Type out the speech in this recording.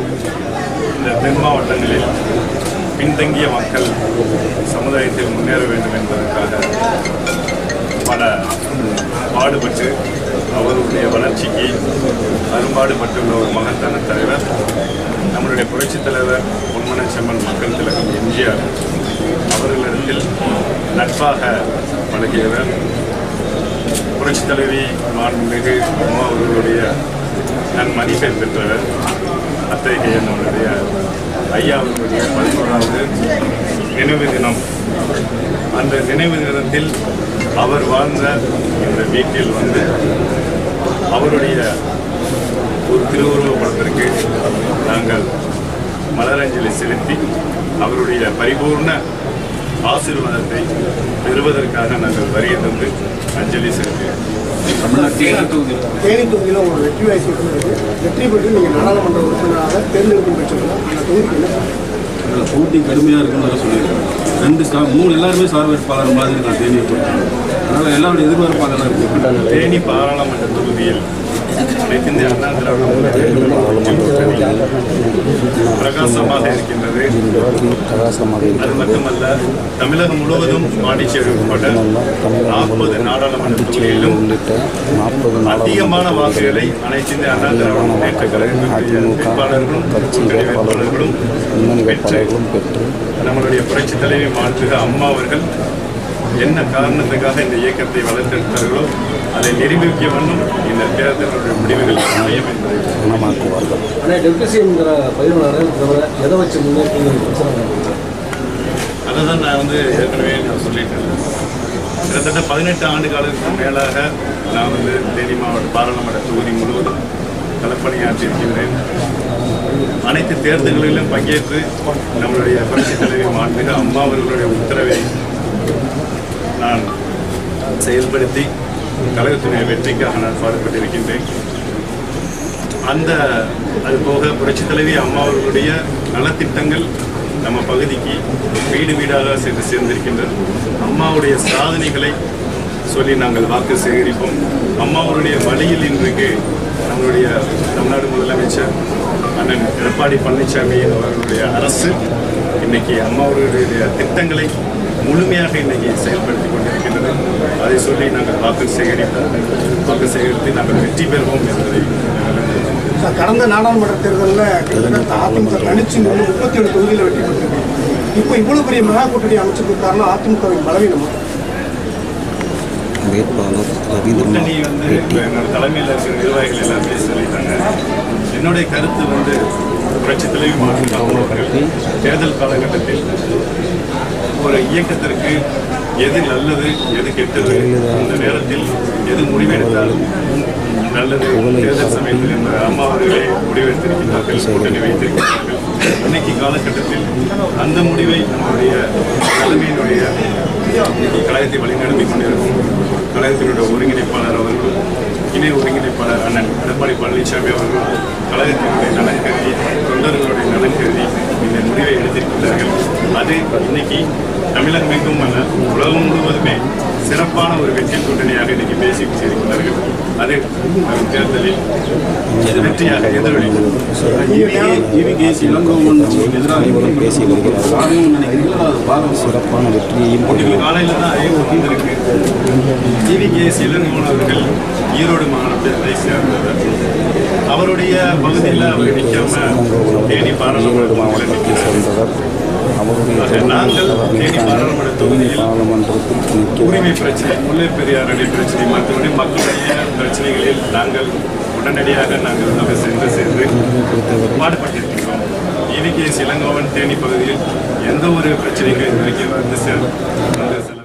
இந்த தென் மாவட்டங்களில் பின்தங்கிய மக்கள் சமுதாயத்தில் முன்னேற வேண்டும் என்பதற்காக பல பாடுபட்டு அவருடைய வளர்ச்சிக்கு அரும்பாடுபட்டுள்ள ஒரு மகத்தான தலைவர் நம்மளுடைய புரட்சித் தலைவர் பொன்மனச் செம்மன் மக்கள் திலகம் எம்ஜிஆர் அவர்களிடத்தில் நட்பாக பழகியவர் புரட்சித் தலைவி மாண்புமிகு அம்மா அவர்களுடைய நன்மதிப்பை பெற்றவர் அத்தகைய நம்மளுடைய ஐயா அவர்களுடைய பதினோராவது நினைவு தினம் அந்த நினைவு தினத்தில் அவர் வாழ்ந்த இந்த வீட்டில் வந்து அவருடைய ஒரு திருவுருவப் படத்திற்கு நாங்கள் மலரஞ்சலி செலுத்தி அவருடைய பரிபூர்ண ஆசீர்வாதத்தை பெறுவதற்காக நாங்கள் வருகை தந்து அஞ்சலி செலுத்தினோம் தேனி தொகுதியில் ஒரு வெற்றி வாய்ப்பு இருக்கிறது வெற்றி பெற்று நீங்கள் நாடாளுமன்ற உறுப்பினராக தேர்ந்தெடுப்பு பெற்றிருக்கோம் அந்த தொகுதிக்கு என்ன சொல்றீங்க? அதில் போட்டி கடுமையாக இருக்குன்னு வேற சொல்லியிருக்காங்க ரெண்டு ஸ்டார் மூணு எல்லாருமே சார் வேட்பாளர் மாதிரி நான் தேனியை போட்டேன் அதனால் எல்லாருடைய எதிர்பார்ப்பாக தான் இருக்குது தேனி பாராளுமன்ற தொகுதியில் அனைத்து இந்திய அண்ணா திராவிட முன்னேற்ற கழகம் பிரகாசமாக இருக்கின்றது அது மட்டுமல்ல தமிழகம் முழுவதும் பாண்டிச்சேரி உட்பட நாற்பது நாடாளுமன்ற தொகுதியிலும் அதிகமான வாக்குகளை அனைத்து இந்திய அண்ணா திராவிட முன்னேற்ற கழகத்தினுடைய வேட்பாளர்களும் கூட்டணி வேட்பாளர்களும் பெற்று நம்மளுடைய புரட்சித் தலைவி மாண்புக அம்மா அவர்கள் என்ன காரணத்துக்காக இந்த இயக்கத்தை வளர்த்தெடுத்தார்களோ அதை நிரூபிக்க வண்ணம் இந்த தேர்தலுடைய முடிவுகள் அமையும் என்பதை ஆனால் டெப்டி சிஎம்ங்கிற பதினொன்றாயிரம் தவிர எதை வச்சு முன்னேற்றங்கள் பிரச்சனை நடக்குது? அதை தான் நான் வந்து ஏற்கனவே நான் சொல்லிட்டேன் கிட்டத்தட்ட பதினெட்டு ஆண்டு காலத்துக்கு மேலாக நான் வந்து தேனி மாவட்ட பாராளுமன்ற தொகுதி முழுவதும் களப்பணியாற்றியிருக்கின்றேன் அனைத்து தேர்தல்களிலும் பங்கேற்று நம்மளுடைய புரட்சித் தலைவி மாண்புமிகு அம்மா அவர்களுடைய உத்தரவை நான் செயல்படுத்தி கழகத்தினுடைய வெற்றிக்காக நான் பாடுபட்டிருக்கின்றேன் அந்த அது போக புரட்சித் தலைவி அம்மா அவர்களுடைய நலத்திட்டங்கள் நம்ம பகுதிக்கு வீடு வீடாக சென்று சேர்ந்திருக்கின்றது அம்மாவுடைய சாதனைகளை சொல்லி நாங்கள் வாக்கு சேகரிப்போம் அம்மாவுடைய வழியில் இன்றைக்கு நம்மளுடைய தமிழ்நாடு முதலமைச்சர் அண்ணன் எடப்பாடி பழனிசாமி அவர்களுடைய அரசு இன்னைக்கு அம்மாவுடைய திட்டங்களை முழுமையாக இன்னைக்கு செயல்படுத்தி கொண்டிருக்கின்றது அதை சொல்லி நாங்கள் வாக்கு சேகரிப்போம் வாக்கு சேகரித்து நாங்கள் வெற்றி பெறுவோம் என்பதை நாங்கள் சார், கடந்த நாடாளுமன்ற தேர்தலில் கிட்டத்தட்ட அதிமுக தனிச்சு நின்று முப்பத்தி ஏழு தொகுதியில் வெற்றி பெற்றிருக்கு இப்போ இவ்வளவு பெரிய மெகா கூட்டணி அமைச்சதுக்கு காரணம் அதிமுகவின் பலவீனமா வேட்பாளர் ரவீந்திரநாத் கூட்டணி வந்து இப்போ என்னோட தலைமையில் இருக்கிற நிர்வாகிகள் எல்லாமே சொல்லிட்டாங்க என்னுடைய கருத்து வந்து புரட்சித் தலைவி மாநில அவர்கள் தேர்தல் காலகட்டத்தில் ஒரு இயக்கத்திற்கு எது நல்லது எது கெட்டது அந்த நேரத்தில் எது முடிவெடுத்தாலும் நல்லது தேர்தல் சமயத்தில் என்ற அம்மா அவர்களே முடிவெடுத்திருக்கிறார்கள் கூட்டணி வைத்திருக்கிறார்கள் இன்னைக்கு காலகட்டத்தில் அந்த முடிவை நம்முடைய தலைமையினுடைய இன்னைக்கு கழகத்தை வழிநடத்தி கொண்டிருக்கும் கழகத்தினுடைய ஒருங்கிணைப்பாளர் அவர்களும் இணை ஒருங்கிணைப்பாளர் அண்ணன் எடப்பாடி பழனிசாமி அவர்களும் கழகத்தினுடைய நலன் கருதி தொண்டர்களுடைய நலன் கருதி இந்த முடிவை எடுத்திருக்கிறார்கள் அது இன்னைக்கு தமிழகம் எங்கும் அல்ல உலகம் முழுவதுமே சிறப்பான ஒரு வெற்றி கூட்டணியாக இன்னைக்கு பேசி இருக்கிறார்கள் அது வரும் தேர்தலில் வெற்றியாக எதிரொலிக்கும் இவிகேசி இளங்கோவன் எதிராக பேசி வருகிறார் காரணம் நினைக்கிறீங்களா அது பாரம் சிறப்பான வெற்றியையும் இன்னைக்கு காலையில தான் ஐயோ வந்திருக்கு டிவி கே இளங்கோவன் அவர்கள் ஈரோடு மாவட்டத்தை சேர்ந்தவர் அவருடைய பகுதியில் அவர் நிற்காம தேனி பாராளுமன்ற தொகுதியில் நிற்கிறார் சேர்ந்தவர் அவருடைய நாங்கள் தேனி பாராளுமன்ற தொகுதியில் பாராளுமன்றத்தில் நிற்கிறார் உரிமை பிரச்சனை முல்லை பெரியார் அணை பிரச்சனை மற்றபடி மக்களுடைய பிரச்சனைகளில் நாங்கள் உடனடியாக நாங்கள் வந்து சென்று சென்று பாடுபட்டிருக்கிறோம் இவிகே இளங்கோவன் தேனி பகுதியில் எந்த ஒரு பிரச்சனைக்கும் இது வரைக்கும் வந்து சேர் வந்து செல்ல